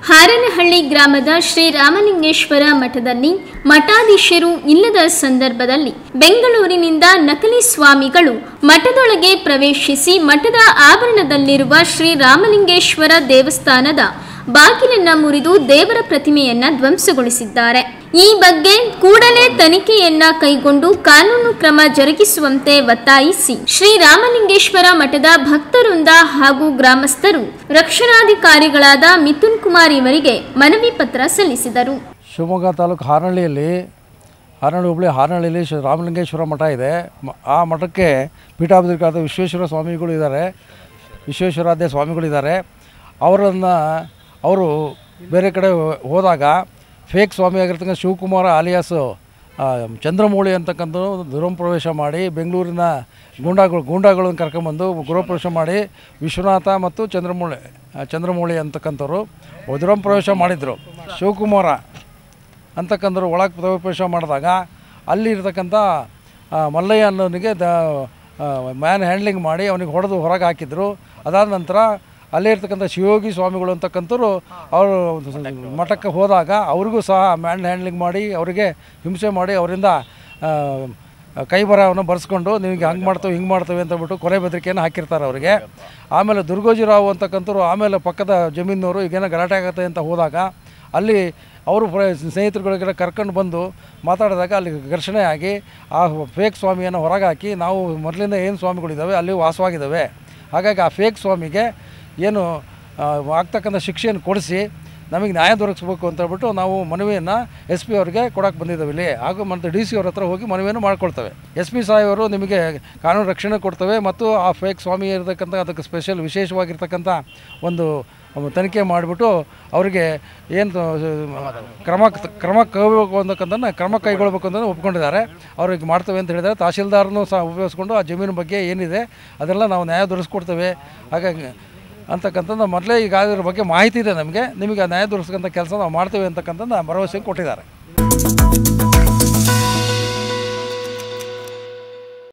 ಹಾರನಹಳ್ಳಿ ಗ್ರಾಮದ ಶ್ರೀ ರಾಮಲಿಂಗೇಶ್ವರ ಮಠದಲ್ಲಿ ಮಠಾಧೀಶರು ಇಲ್ಲದ ಸಂದರ್ಭದಲ್ಲಿ ಬೆಂಗಳೂರಿನಿಂದ ನಕಲಿ ಸ್ವಾಮಿಗಳು ಮಠದೊಳಗೆ ಪ್ರವೇಶಿಸಿ ಮಠದ ಆವರಣದಲ್ಲಿರುವ ಶ್ರೀ ರಾಮಲಿಂಗೇಶ್ವರ ದೇವಸ್ಥಾನದ ಬಾಗಿಲನ್ನ ಮುರಿದು ದೇವರ ಪ್ರತಿಮೆಯನ್ನ ಧ್ವಂಸಗೊಳಿಸಿದ್ದಾರೆ ಈ ಬಗ್ಗೆ ಕೂಡಲೇ ತನಿಖೆಯನ್ನ ಕೈಗೊಂಡು ಕಾನೂನು ಕ್ರಮ ಜರುಗಿಸುವಂತೆ ಒತ್ತಾಯಿಸಿ ಶ್ರೀ ರಾಮಲಿಂಗೇಶ್ವರ ಮಠದ ಭಕ್ತವೃಂದ ಹಾಗೂ ಗ್ರಾಮಸ್ಥರು ರಕ್ಷಣಾಧಿಕಾರಿಗಳಾದ ಮಿಥುನ್ ಕುಮಾರ್ ಇವರಿಗೆ ಮನವಿ ಪತ್ರ ಸಲ್ಲಿಸಿದರು ಶಿವಮೊಗ್ಗ ತಾಲೂಕು ಹಾರನಹಳ್ಳಿಯಲ್ಲಿ ಹಾರನಹಳ್ಳಿ ಹುಬ್ಳಿ ಹಾರನಹಳ್ಳಿಯಲ್ಲಿ ಶ್ರೀ ರಾಮಲಿಂಗೇಶ್ವರ ಮಠ ಇದೆ ಮ- ಆ ಮಠಕ್ಕೆ ಪೀಠಾಧಿಕಾರದ ವಿಶ್ವೇಶ್ವರ ಸ್ವಾಮಿಗಳು ಇದ್ದಾರೆ ವಿಶ್ವೇಶ್ವರಾಧ್ಯ ಸ್ವಾಮಿಗಳಿದ್ದಾರೆ ಅವರನ್ನು ಅವರು ಬೇರೆ ಕಡೆ ಹೋದಾಗ ಫೇಕ್ ಸ್ವಾಮಿ ಆಗಿರ್ತಕ್ಕಂಥ ಶಿವಕುಮಾರ ಆಲಿಯಾಸು ಆ, ಚಂದ್ರಮೌಳಿ ಅಂತಕ್ಕಂಥ ದುರಂಪ್ರವೇಶ ಮಾಡಿ ಬೆಂಗಳೂರಿನ ಗೂಂಡಾಗಳು ಗೂಂಡಾಗಳನ್ನು ಕರ್ಕೊಂಬಂದು ಗೃಹಪ್ರವೇಶ ಮಾಡಿ ವಿಶ್ವನಾಥ ಮತ್ತು ಚಂದ್ರಮೌಳಿ ಆ, ಚಂದ್ರಮೌಳಿ ಅಂತಕ್ಕಂಥವ್ರು ದುರಂಪ್ರವೇಶ ಮಾಡಿದರು ಶಿವಕುಮಾರ ಅಂತಕ್ಕಂಥವ್ರು ಒಳಗೆ ಪ್ರವೇಶ ಮಾಡಿದಾಗ ಅಲ್ಲಿ ಇರ್ತಕ್ಕಂಥ ಆ, ಮಲ್ಲಯ್ಯ ಅನ್ನೋನಿಗೆ ದ ಮ್ಯಾನ್ ಹ್ಯಾಂಡ್ಲಿಂಗ್ ಮಾಡಿ ಅವನಿಗೆ ಹೊಡೆದು ಹೊರಗೆ ಹಾಕಿದ್ರು ಅದಾದ ನಂತರ ಅಲ್ಲೇ ಇರ್ತಕ್ಕಂಥ ಶಿವಯೋಗಿ ಸ್ವಾಮಿಗಳು ಅಂತಕ್ಕಂಥವ್ರು ಅವರು ಮಠಕ್ಕೆ ಹೋದಾಗ ಅವ್ರಿಗೂ ಸಹ ಮ್ಯಾನ್ ಹ್ಯಾಂಡ್ಲಿಂಗ್ ಮಾಡಿ ಅವರಿಗೆ ಹಿಂಸೆ ಮಾಡಿ ಅವರಿಂದ ಆ, ಕೈ ಬರಹವನ್ನು ಬರೆಸ್ಕೊಂಡು ನಿಮಗೆ ಹಂಗೆ ಮಾಡ್ತೇವೆ ಹಿಂಗೆ ಮಾಡ್ತೇವೆ ಅಂತ ಬಿಟ್ಟು ಕೊಲೆ ಬೆದರಿಕೆಯನ್ನು ಹಾಕಿರ್ತಾರೆ ಅವರಿಗೆ ಆಮೇಲೆ ದುರ್ಗೋಜಿರಾವ್ ಅಂತಕ್ಕಂಥವ್ರು ಆಮೇಲೆ ಪಕ್ಕದ ಜಮೀನವರು ಈಗೇನೋ ಗಲಾಟೆ ಆಗುತ್ತೆ ಅಂತ ಹೋದಾಗ ಅಲ್ಲಿ ಅವರು ಸ್ನೇಹಿತರುಗಳಿಗೆಲ್ಲ ಕರ್ಕೊಂಡು ಬಂದು ಮಾತಾಡಿದಾಗ ಅಲ್ಲಿ ಘರ್ಷಣೆ ಆಗಿ ಆ ಫೇಕ್ ಸ್ವಾಮಿಯನ್ನು ಹೊರಗೆ ಹಾಕಿ ನಾವು ಮೊದಲಿಂದ ಏನು ಸ್ವಾಮಿಗಳಿದ್ದಾವೆ ಅಲ್ಲಿ ವಾಸವಾಗಿದ್ದಾವೆ ಹಾಗಾಗಿ ಆ ಫೇಕ್ ಸ್ವಾಮಿಗೆ ಏನು ಆ, ಆಗ್ತಕ್ಕಂಥ ಶಿಕ್ಷೆಯನ್ನು ಕೊಡಿಸಿ ನಮಗೆ ನ್ಯಾಯ ದೊರಕಿಸ್ಬೇಕು ಅಂತ ಹೇಳ್ಬಿಟ್ಟು ನಾವು ಮನವಿಯನ್ನು ಎಸ್ ಪಿ ಅವರಿಗೆ ಕೊಡೋಕೆ ಬಂದಿದ್ದೇವೆ ಇಲ್ಲಿ ಹಾಗೂ ಮತ್ತು ಡಿ ಸಿ ಅವ್ರ ಹತ್ರ ಹೋಗಿ ಮನವಿಯನ್ನು ಮಾಡ್ಕೊಳ್ತೇವೆ ಎಸ್ ಪಿ ಸಾಹೇಬರು ನಿಮಗೆ ಕಾನೂನು ರಕ್ಷಣೆ ಕೊಡ್ತೇವೆ ಮತ್ತು ಆ ಫೇಕ್ ಸ್ವಾಮಿ ಇರತಕ್ಕಂಥ ಅದಕ್ಕೆ ಸ್ಪೆಷಲ್ ವಿಶೇಷವಾಗಿರ್ತಕ್ಕಂಥ ಒಂದು ತನಿಖೆ ಮಾಡಿಬಿಟ್ಟು ಅವರಿಗೆ ಏನು ಕ್ರಮ ಕ್ರಮ ಕೈಗೊಳ್ಬೇಕು ಅಂತಕ್ಕಂಥದ್ದನ್ನ ಕ್ರಮ ಕೈಗೊಳ್ಬೇಕು ಅಂತ ಒಪ್ಕೊಂಡಿದ್ದಾರೆ ಅವ್ರಿಗೆ ಮಾಡ್ತೇವೆ ಅಂತ ಹೇಳಿದ್ದಾರೆ ತಹಶೀಲ್ದಾರನು ಸಹ ಉಪಯೋಗಿಸ್ಕೊಂಡು ಆ ಜಮೀನು ಬಗ್ಗೆ ಏನಿದೆ ಅದೆಲ್ಲ ನಾವು ನ್ಯಾಯ ದೊರಕಿಸ್ಕೊಡ್ತೇವೆ ಹಾಗಾಗಿ ಅಂತಕ್ಕಂಥದ್ದು ಮೊದಲೇ ಈಗ ಅದ್ರ ಬಗ್ಗೆ ಮಾಹಿತಿ ಇದೆ ನಮಗೆ ನಿಮಗೆ ಆ ನ್ಯಾಯ ದೊರಕಿಸ್ಕೊಂಥ ಕೆಲಸ ನಾವು ಮಾಡ್ತೇವೆ ಅಂತಕ್ಕಂಥದ್ದು ಭರವಸೆ ಕೊಟ್ಟಿದ್ದಾರೆ